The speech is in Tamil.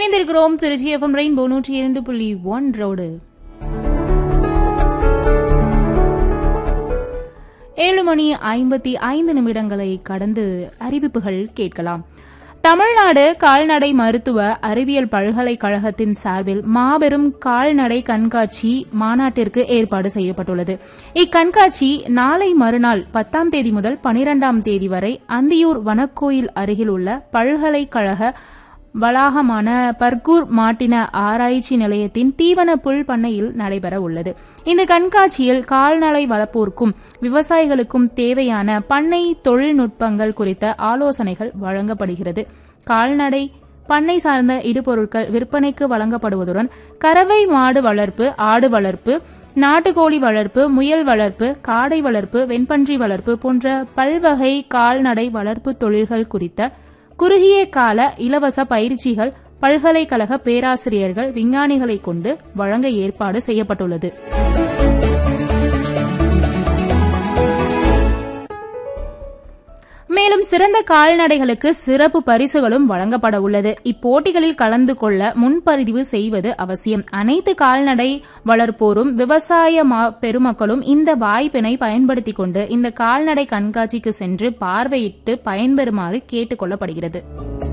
இணைந்திருக்கிறோம் திருச்சி எஃப்எம் ரெயின்போ நூற்றி இரண்டு புள்ளி ஒன் ரோடு ஏழு மணி ஐம்பத்தி ஐந்து நிமிடங்களை கடந்து அறிவிப்புகள் கேட்கலாம் தமிழ்நாடு கால்நடை மருத்துவ அறிவியல் பல்கலைக்கழகத்தின் சார்பில் மாபெரும் கால்நடை கண்காட்சி மாநாட்டிற்கு ஏற்பாடு செய்யப்பட்டுள்ளது இக்கண்காட்சி நாளை மறுநாள் பத்தாம் தேதி முதல் பனிரெண்டாம் தேதி வரை அந்தியூர் வனக்கோயில் அருகில் உள்ள பல்கலைக்கழக வளாகமான பர்கூர் மாட்டின ஆராய்ச்சி நிலையத்தின் தீவன புல் பண்ணையில் நடைபெற உள்ளது இந்த கண்காட்சியில் கால்நடை வளர்ப்போருக்கும் விவசாயிகளுக்கும் தேவையான பண்ணை தொழில்நுட்பங்கள் குறித்த ஆலோசனைகள் வழங்கப்படுகிறது கால்நடை பண்ணை சார்ந்த இடுபொருட்கள் விற்பனைக்கு வழங்கப்படுவதுடன் கறவை மாடு வளர்ப்பு ஆடு வளர்ப்பு நாட்டுக்கோழி வளர்ப்பு முயல் வளர்ப்பு காடை வளர்ப்பு வெண்பன்றி வளர்ப்பு போன்ற பல்வகை கால்நடை வளர்ப்பு தொழில்கள் குறித்த குறுகிய கால இலவச பயிற்சிகள் பல்கலைக்கழக பேராசிரியர்கள் விஞ்ஞானிகளை கொண்டு வழங்க ஏற்பாடு செய்யப்பட்டுள்ளது மேலும் சிறந்த கால்நடைகளுக்கு சிறப்பு பரிசுகளும் வழங்கப்பட உள்ளது இப்போட்டிகளில் கலந்து கொள்ள முன்பதிவு செய்வது அவசியம் அனைத்து கால்நடை வளர்ப்போரும் விவசாய பெருமக்களும் இந்த வாய்ப்பினை பயன்படுத்திக் கொண்டு இந்த கால்நடை கண்காட்சிக்கு சென்று பார்வையிட்டு பயன்பெறுமாறு கேட்டுக் கொள்ளப்படுகிறது